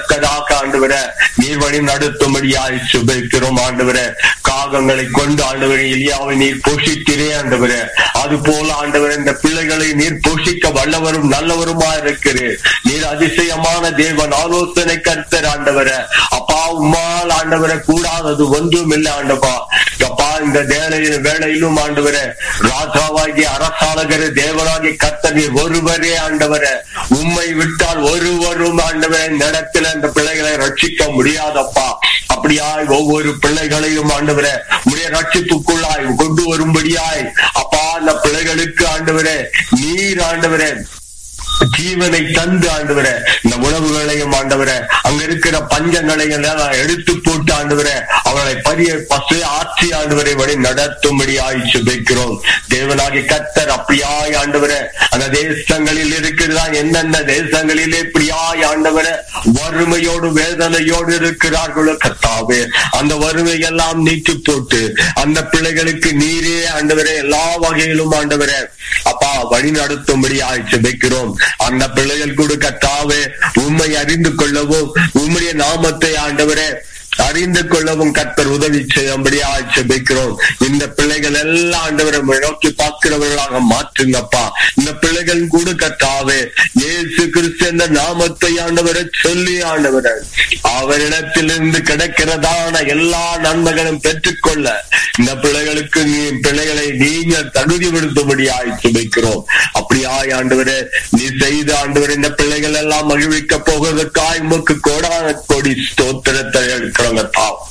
தக்கதாக ஆண்டவர நீர் வழி நடத்தும்படியாய் சுபிக்கிறோம் ஆண்டவர காகங்களை கொண்டு ஆண்டவரை எலியாவை நீர் போஷிக்கிறே ஆண்டவர அது போல ஆண்டவர் இந்த பிள்ளைகளை நீர் போஷிக்க வல்லவரும் நல்லவருமா இருக்கிறேன் நீர் அதிசயமான தேவன் ஆலோசனை கர்த்தர் ஆண்டவர அப்பா உம்மால் ஆண்டவர கூடாதது ஒன்றும் இல்லை ஆண்டப்பா அப்பா இந்த வேலையில் வேலையிலும் ஆண்டவர ராஜாவாகிய அரசாளகர தேவனாகிய கர்த்தர் நீர் ஒருவரே ஆண்டவர உம்மை விட்டால் ஒருவரும் ஆண்டவர இந்த இடத்துல இந்த பிள்ளைகளை ரட்சிக்க முடியாதப்பா அப்படியாய் ஒவ்வொரு பிள்ளைகளையும் ஆண்டவர உடைய ரட்சிப்புக்குள்ளாய் கொண்டு வரும்படியாய் அப்பா அந்த பிள்ளைகளுக்கு ஆண்டவரே நீர் ஆண்டவரே ஜீவனை தந்து ஆண்டவர இந்த உணவுகளையும் ஆண்டவர அங்க இருக்கிற பஞ்சங்களையும் எல்லாம் எடுத்து போட்டு ஆண்டவர அவர்களை பரிய பசு ஆட்சி ஆண்டவரை வழி நடத்தும்படியாய் சுபிக்கிறோம் தேவனாகி கத்தர் அப்படியாய் ஆண்டவர அந்த தேசங்களில் இருக்கிறதா என்னென்ன தேசங்களிலே இப்படியாய் ஆண்டவர வறுமையோடு வேதனையோடு இருக்கிறார்களோ கத்தாவே அந்த வறுமை எல்லாம் நீக்கி போட்டு அந்த பிள்ளைகளுக்கு நீரே ஆண்டவரே எல்லா வகையிலும் ஆண்டவரே அப்பா வழி நடத்தும்படியாய் சுபிக்கிறோம் அந்த பிள்ளைகள் கூட கத்தாவே உண்மை அறிந்து கொள்ளவும் உம்முடைய நாமத்தை ஆண்டவரே அறிந்து கொள்ளவும் கத்தர் உதவி செய்யும்படியா செபிக்கிறோம் இந்த பிள்ளைகள் எல்லாம் ஆண்டவரை நோக்கி பார்க்கிறவர்களாக மாற்றுங்கப்பா இந்த பிள்ளைகள் கூட கத்தாவே இயேசு கிறிஸ்து என்ற நாமத்தை ஆண்டவரை சொல்லி ஆண்டவரை அவரிடத்திலிருந்து கிடைக்கிறதான எல்லா நன்மைகளும் பெற்றுக்கொள்ள இந்த பிள்ளைகளுக்கு நீ பிள்ளைகளை நீங்கள் தகுதிப்படுத்தும்படியாய் சுபிக்கிறோம் அப்படியாய் ஆண்டவரே நீ செய்த ஆண்டவர் இந்த பிள்ளைகள் எல்லாம் மகிழ்விக்க போவதற்காய் உமக்கு கோடான கோடி ஸ்தோத்திரத்தை எடுக்கிறோங்க தாம்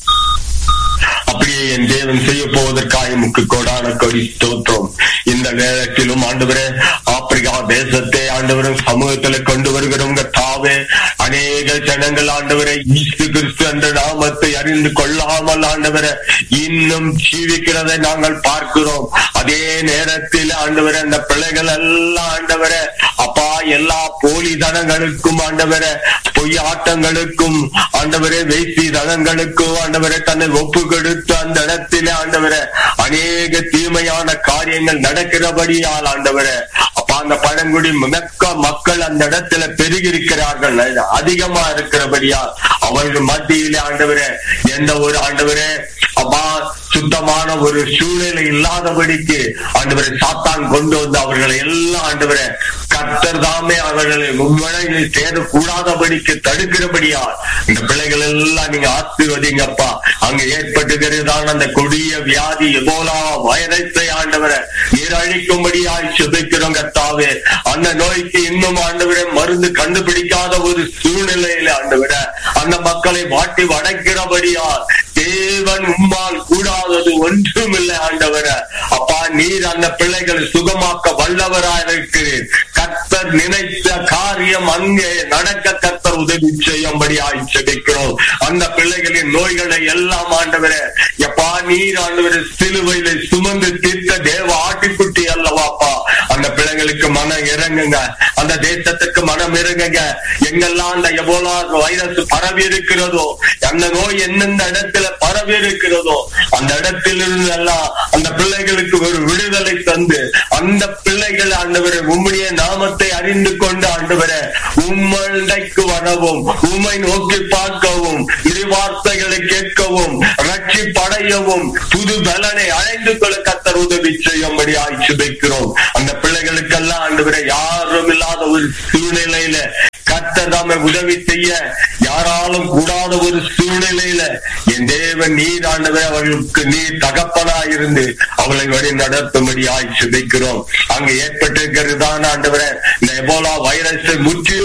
அப்படியே என் தேவன் செய்ய போவதற்காக முக்கு கோடான கொடி ஸ்தோத்திரம் இந்த நேரத்திலும் ஆண்டவரே ஆப்பிரிக்கா தேசத்தை ஆண்டவரும் சமூகத்துல கொண்டு வருகிறவங்க தாவே அநேக ஜனங்கள் ஆண்டவரை ஈஸ்து கிறிஸ்து என்ற நாமத்தை அறிந்து கொள்ளாமல் ஆண்டவரை இன்னும் ஜீவிக்கிறதை நாங்கள் பார்க்கிறோம் அதே நேரத்தில் ஆண்டவரை அந்த பிள்ளைகள் எல்லாம் ஆண்டவரை அப்பா எல்லா போலி தனங்களுக்கும் ஆண்டவரை பொய் ஆட்டங்களுக்கும் ஆண்டவரே வேசி தனங்களுக்கும் ஆண்டவரை தன்னை ஒப்பு கொடுத்து அந்த இடத்திலே ஆண்டவரை அநேக தீமையான காரியங்கள் நடக்கிறபடியால் ஆண்டவரை அப்ப அந்த பழங்குடி மிக்க மக்கள் அந்த இடத்துல பெருகி இருக்கிறார்கள் அதிகமா இருக்கிறபடியால் அவர்கள் மத்தியிலே ஆண்டவரே எந்த ஒரு ஆண்டவரே அப்பா சுத்தமான ஒரு சூழ்நிலை இல்லாதபடிக்கு ஆண்டவரை சாத்தான் கொண்டு வந்து அவர்களை எல்லாம் ஆண்டவரை கத்தர் தாமே அவர்களை மும்மழையில் சேரக்கூடாதபடிக்கு தடுக்கிறபடியா இந்த பிள்ளைகள் எல்லாம் நீங்க ஆசீர்வதிங்கப்பா அங்க ஏற்பட்டுகிறதான அந்த கொடிய வியாதி எபோலா வைரஸை ஆண்டவரை நீரழிக்கும்படியாய் சுதைக்கிறோம் கத்தாவே அந்த நோய்க்கு இன்னும் ஆண்டவரை மருந்து கண்டுபிடிக்காத ஒரு சூழ்நிலையில ஆண்டவர அந்த மக்களை வாட்டி வடைக்கிறபடியா தேவன் உம்மால் கூடாதது ஒன்றும் இல்லை ஆண்டவர அப்பா நீர் அந்த பிள்ளைகளை சுகமாக்க வல்லவராய் இருக்கிறேன் கத்தர் நினைத்த காரியம் அங்கே நடக்க கத்தர் உதவி செய்யும்படி ஆய்ச்சபிக்கிறோம் அந்த பிள்ளைகளின் நோய்களை எல்லாம் ஆண்டவர எப்பா நீர் ஆண்டவர சிலுவையில சுமந்து தீர்த்த தேவ ஆட்டிக்குட்டி அல்லவாப்பா அந்த பிள்ளைகளுக்கு மனம் இறங்குங்க அந்த தேசத்துக்கு மனம் இறங்குங்க எங்கெல்லாம் அந்த எபோலா வைரஸ் பரவி இருக்கிறதோ அந்த நோய் எந்தெந்த இடத்துல பரவி இருக்கிறதோ அந்த இடத்திலிருந்து எல்லாம் அந்த பிள்ளைகளுக்கு ஒரு விடுதலை தந்து அந்த பிள்ளைகள் ஆண்டவரை உம்முடைய நாமத்தை அறிந்து கொண்டு ஆண்டவரை உம்மண்டைக்கு வரவும் உம்மை நோக்கி பார்க்கவும் இரு வார்த்தைகளை கேட்கவும் ரட்சி படையவும் புது பலனை அடைந்து கொள்ள கத்தர் உதவி செய்யும்படி ஆய்ச்சி வைக்கிறோம் அந்த பிள்ளைகளுக்கெல்லாம் ஆண்டவரை யாரும் இல்லாத ஒரு சூழ்நிலையில கத்தர் தாமே உதவி செய்ய யாராலும் கூடாத ஒரு சூழ்நிலையில என் தேவன் நீர் ஆண்டவர் அவர்களுக்கு நீர் தகப்பனா இருந்து அவளை வழி நடத்தும்படி ஆய்ச்சி வைக்கிறோம் அங்க ஏற்பட்டிருக்கிறதான ஆண்டவரை இந்த எபோலா வைரஸை முற்றி